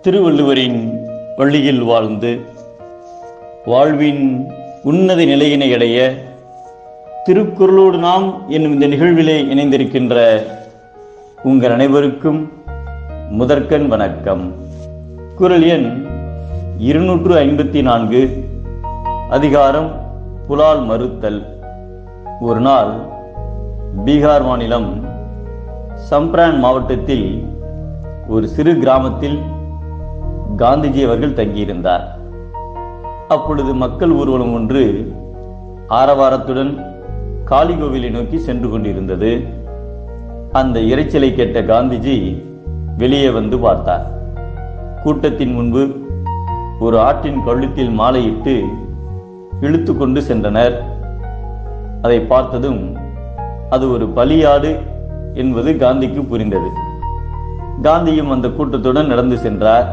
திருவள்ளுவரின் வழியில் வாழ்ந்து வாழ்வின் உன்னத நிலையினை அடைய திருக்குறளோடு நாம் என்னும் இந்த நிகழ்விலே இணைந்திருக்கின்ற உங்கள் அனைவருக்கும் முதற்கண் வணக்கம் குரல் எண் இருநூற்று ஐம்பத்தி நான்கு அதிகாரம் புலால் மறுத்தல் ஒரு நாள் பீகார் மாநிலம் சம்ப்ரான் மாவட்டத்தில் ஒரு சிறு கிராமத்தில் காந்திஜி அவர்கள் தங்கியிருந்தார் அப்பொழுது மக்கள் ஊர்வலம் ஒன்று ஆரவாரத்துடன் காளி கோவிலை நோக்கி சென்று கொண்டிருந்தது அந்த இரைச்சலை கேட்ட காந்திஜி வெளியே வந்து பார்த்தார் கூட்டத்தின் முன்பு ஒரு ஆட்டின் கழுத்தில் மாலையிட்டு இழுத்து கொண்டு சென்றனர் அதை பார்த்ததும் அது ஒரு பலியாடு என்பது காந்திக்கு புரிந்தது காந்தியும் அந்த கூட்டத்துடன் நடந்து சென்றார்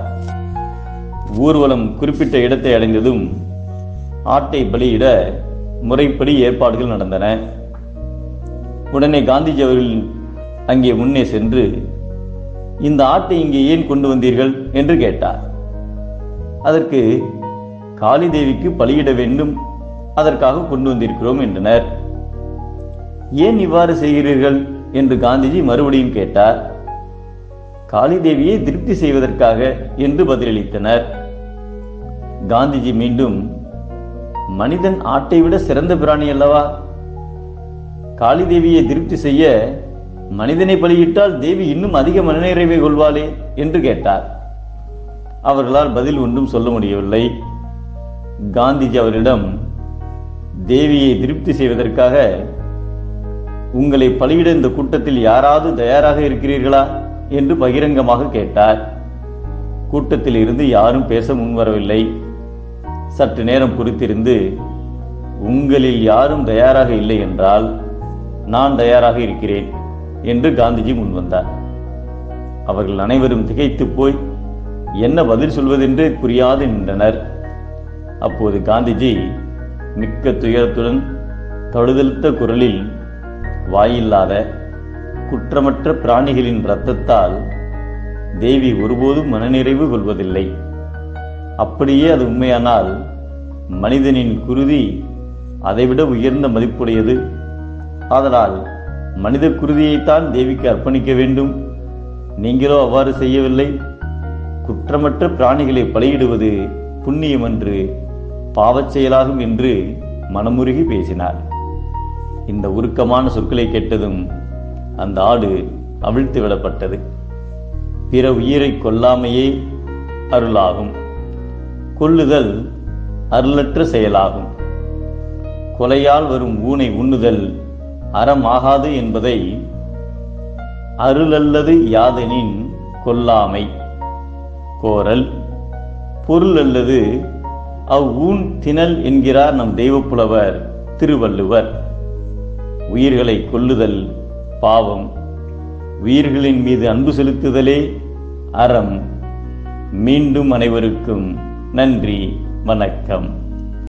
ஊர்வலம் குறிப்பிட்ட இடத்தை அடைந்ததும் ஆட்டை பலியிட முறைப்படி ஏற்பாடுகள் நடந்தன உடனே காந்திஜி அவர்கள் அங்கே முன்னே சென்று இந்த ஆட்டை இங்கே ஏன் கொண்டு வந்தீர்கள் என்று கேட்டார் அதற்கு காளி தேவிக்கு பலியிட வேண்டும் அதற்காக கொண்டு வந்திருக்கிறோம் என்றனர் ஏன் இவ்வாறு செய்கிறீர்கள் என்று காந்திஜி மறுபடியும் கேட்டார் காளி தேவியை திருப்தி செய்வதற்காக என்று பதிலளித்தனர் காந்திஜி மீண்டும் மனிதன் ஆட்டை விட சிறந்த பிராணி அல்லவா காளி தேவியை திருப்தி செய்ய மனிதனை பலியிட்டால் தேவி இன்னும் அதிக மனநிறைவை கொள்வாளே என்று கேட்டார் அவர்களால் பதில் ஒன்றும் சொல்ல முடியவில்லை காந்திஜி அவரிடம் தேவியை திருப்தி செய்வதற்காக உங்களை பலியிட இந்த கூட்டத்தில் யாராவது தயாராக இருக்கிறீர்களா என்று பகிரங்கமாக கேட்டார் கூட்டத்தில் இருந்து யாரும் பேச முன்வரவில்லை சற்று நேரம் குறித்திருந்து உங்களில் யாரும் தயாராக இல்லை என்றால் நான் தயாராக இருக்கிறேன் என்று காந்திஜி முன்வந்தார் அவர்கள் அனைவரும் திகைத்து போய் என்ன பதில் சொல்வதென்று புரியாது நின்றனர் அப்போது காந்திஜி மிக்க துயரத்துடன் தழுதழுத்த குரலில் வாயில்லாத குற்றமற்ற பிராணிகளின் இரத்தத்தால் தேவி ஒருபோதும் மனநிறைவு கொள்வதில்லை அப்படியே அது உண்மையானால் மனிதனின் குருதி அதைவிட உயர்ந்த மதிப்புடையது ஆதலால் மனித குருதியைத்தான் தேவிக்கு அர்ப்பணிக்க வேண்டும் நீங்களோ அவ்வாறு செய்யவில்லை குற்றமற்ற பிராணிகளை பலியிடுவது புண்ணியம் என்று பாவச் செயலாகும் என்று மனமுருகி பேசினார் இந்த உருக்கமான சொற்களை கேட்டதும் அந்த ஆடு அவிழ்த்து விடப்பட்டது பிற உயிரை கொல்லாமையே அருளாகும் கொல்லுதல் அருளற்ற செயலாகும் கொலையால் வரும் ஊனை உண்ணுதல் அறமாகாது என்பதை அருளல்லது யாதெனின் கொல்லாமை கோரல் பொருள் அல்லது அவ் ஊன் திணல் என்கிறார் நம் தெய்வப்புலவர் திருவள்ளுவர் உயிர்களை கொல்லுதல் பாவம் உயிர்களின் மீது அன்பு செலுத்துதலே அறம் மீண்டும் அனைவருக்கும் நன்றி வணக்கம்